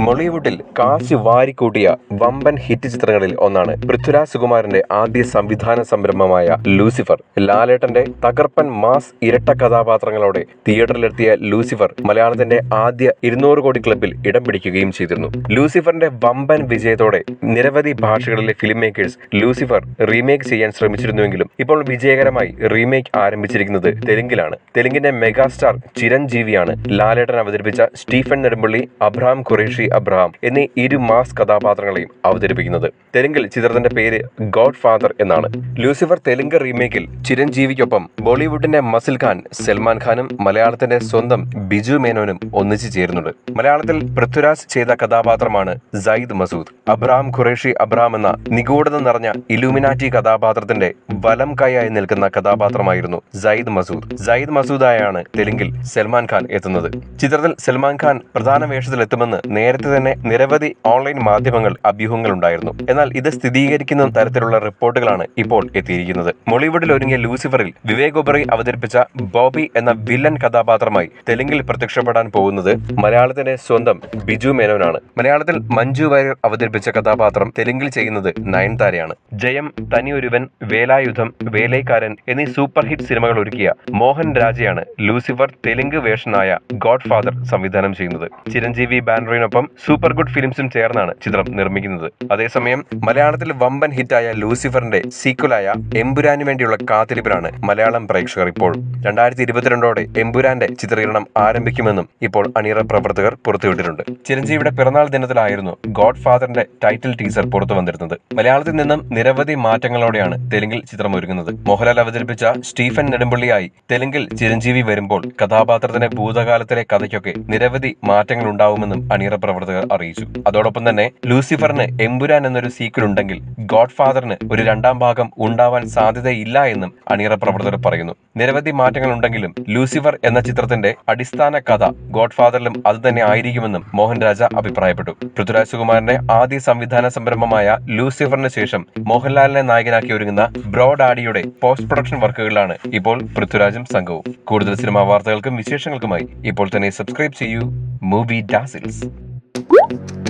മോളിവുഡിൽ കാശ് വാരിക്കൂട്ടിയ വമ്പൻ ഹിറ്റ് ചിത്രങ്ങളിൽ ഒന്നാണ് പൃഥ്വിരാജ് സുകുമാരന്റെ ആദ്യ സംവിധാന സംരംഭമായ ലൂസിഫർ ലാലേട്ടന്റെ തകർപ്പൻ മാസ് ഇരട്ട കഥാപാത്രങ്ങളോടെ തിയേറ്ററിലെത്തിയ ലൂസിഫർ മലയാളത്തിന്റെ ആദ്യ ഇരുന്നൂറ് കോടി ക്ലബിൽ ഇടം പിടിക്കുകയും ചെയ്തിരുന്നു ലൂസിഫറിന്റെ വമ്പൻ വിജയത്തോടെ നിരവധി ഭാഷകളിലെ ഫിലിം മേക്കേഴ്സ് ലൂസിഫർ റീമേക്ക് ചെയ്യാൻ ശ്രമിച്ചിരുന്നുവെങ്കിലും ഇപ്പോൾ വിജയകരമായി റീമേക്ക് ആരംഭിച്ചിരിക്കുന്നത് തെലുങ്കിലാണ് തെലുങ്കിന്റെ മെഗാസ്റ്റാർ ചിരഞ്ജീവിയാണ് ലാലേട്ടൻ അവതരിപ്പിച്ച Stephen Nedumpally Abraham Qureshi Abraham എന്നീ ഇരു മാസ് കഥാപാത്രങ്ങളെയും അവതരിപ്പിക്കുന്നത് തെലുങ്കിൽ ചിത്രത്തിന്റെ പേര് ഗോഡ് ഫാദർ എന്നാണ് ലൂസിഫർ തെലുങ്ക് റീമേക്കിൽ ചിരഞ്ജീവിക്കൊപ്പം ബോളിവുഡിന്റെ മസിൽ ഖാൻ സൽമാൻ ഖാനും മലയാളത്തിന്റെ സ്വന്തം ബിജു മേനോനും ഒന്നിച്ചു ചേരുന്നുണ്ട് മലയാളത്തിൽ പൃഥ്വിരാജ് ചെയ്ത കഥാപാത്രമാണ് സയ്യിദ് മസൂദ് അബ്രഹാം ഖുറേഷി അബ്രഹാം എന്ന നിഗൂഢത നിറഞ്ഞ ഇലൂമിനാറ്റി കഥാപാത്രത്തിന്റെ വലം കൈയായി നിൽക്കുന്ന കഥാപാത്രമായിരുന്നു സയ്യിദ് മസൂദ് സയ്യിദ് മസൂദായാണ് തെലുങ്കിൽ സൽമാൻ ഖാൻ എത്തുന്നത് ചിത്രത്തിൽ സൽമാൻ ഖാൻ പ്രധാന വേഷത്തിലെത്തുമെന്ന് നേരത്തെ തന്നെ നിരവധി ഓൺലൈൻ മാധ്യമങ്ങൾ അഭ്യൂഹങ്ങൾ ഉണ്ടായിരുന്നു എന്നാൽ ഇത് സ്ഥിരീകരിക്കുന്ന തരത്തിലുള്ള റിപ്പോർട്ടുകളാണ് ഇപ്പോൾ എത്തിയിരിക്കുന്നത് മോളിവുഡിൽ ഒരുങ്ങിയ ലൂസിഫറിൽ വിവേക് ഒബറി അവതരിപ്പിച്ച ബോബി എന്ന വില്ലൻ കഥാപാത്രമായി തെലുങ്കിൽ പ്രത്യക്ഷപ്പെടാൻ പോകുന്നത് മലയാളത്തിന്റെ സ്വന്തം ബിജു മേനോനാണ് മലയാളത്തിൽ മഞ്ജു വാര്യർ അവതരിപ്പിച്ച കഥാപാത്രം തെലുങ്കിൽ ചെയ്യുന്നത് നയൻതാരയാണ് ജയം തനിയൊരുവൻ വേലായുധം വേലൈക്കാരൻ എന്നീ സൂപ്പർ ഹിറ്റ് സിനിമകൾ ഒരുക്കിയ മോഹൻ രാജയാണ് ലൂസിഫർ തെലുങ്ക് വേഷനായ ഗോഡ് ഫാദർ സംവിധാനം ചെയ്യുന്നത് ചിരഞ്ജീവി ബാനറിനൊപ്പം സൂപ്പർ ഗുഡ് ഫിലിംസും ചേർന്നാണ് ചിത്രം നിർമ്മിക്കുന്നത് അതേസമയം മലയാളത്തിൽ വമ്പൻ ഹിറ്റായ ലൂസിഫറിന്റെ സീക്വലായ എമ്പുരാന് വേണ്ടിയുള്ള കാത്തിരിപ്പിലാണ് മലയാളം പ്രേക്ഷകർ ഇപ്പോൾ രണ്ടായിരത്തി ഇരുപത്തിരണ്ടോടെ എമ്പുരാന്റെ ചിത്രീകരണം ആരംഭിക്കുമെന്നും ഇപ്പോൾ അണിയറ പ്രവർത്തകർ പുറത്തുവിട്ടിട്ടുണ്ട് ചിരഞ്ജീവിയുടെ പിറന്നാൾ ദിനത്തിലായിരുന്നു ഗോഡ് ഫാദറിന്റെ ടൈറ്റിൽ ടീസർ പുറത്തു വന്നിരുന്നത് മലയാളത്തിൽ നിന്നും നിരവധി മാറ്റങ്ങളോടെയാണ് തെലുങ്കിൽ ചിത്രം ഒരുങ്ങുന്നത് മോഹൻലാൽ അവതരിപ്പിച്ച സ്റ്റീഫൻ നെടുമ്പള്ളിയായി തെലുങ്കിൽ ചിരഞ്ജീവി വരുമ്പോൾ കഥാപാത്രത്തിന്റെ ഭൂതകാലത്തിലെ കഥയ്ക്കൊക്കെ നിരവധി മാറ്റങ്ങൾ ഉണ്ടാവുമെന്നും അണിയറ പ്രവർത്തകർ അറിയിച്ചു അതോടൊപ്പം തന്നെ ലൂസിഫറിന് എമ്പുരാൻ എന്നൊരു സീക്വൽ ഉണ്ടെങ്കിൽ ഗോഡ് ഫാദറിന് ഒരു രണ്ടാം ഭാഗം ഉണ്ടാവാൻ സാധ്യതയില്ല എന്നും അണിയറ പ്രവർത്തകർ പറയുന്നു നിരവധി മാറ്റങ്ങൾ ഉണ്ടെങ്കിലും ലൂസിഫർ എന്ന ചിത്രത്തിന്റെ അടിസ്ഥാന കഥ ഗോഡ് ഫാദറിലും അത് തന്നെ ആയിരിക്കുമെന്നും മോഹൻ രാജ അഭിപ്രായപ്പെട്ടു പൃഥ്വിരാജ് സുകുമാരന്റെ ആദ്യ സംവിധാന സംരംഭമായ ലൂസിഫറിന് ശേഷം മോഹൻലാലിനെ നായകനാക്കി ഒരുങ്ങുന്ന ബ്രോഡ് ആഡിയുടെ പോസ്റ്റ് പ്രൊഡക്ഷൻ വർക്കുകളിലാണ് ഇപ്പോൾ പൃഥ്വിരാജും സംഘവും കൂടുതൽ സിനിമാ വാർത്തകൾക്കും വിശേഷങ്ങൾക്കുമായി ഇപ്പോൾ തന്നെ സബ്സ്ക്രൈബ് ചെയ്യൂ മൂവി ഡാസിൽസ്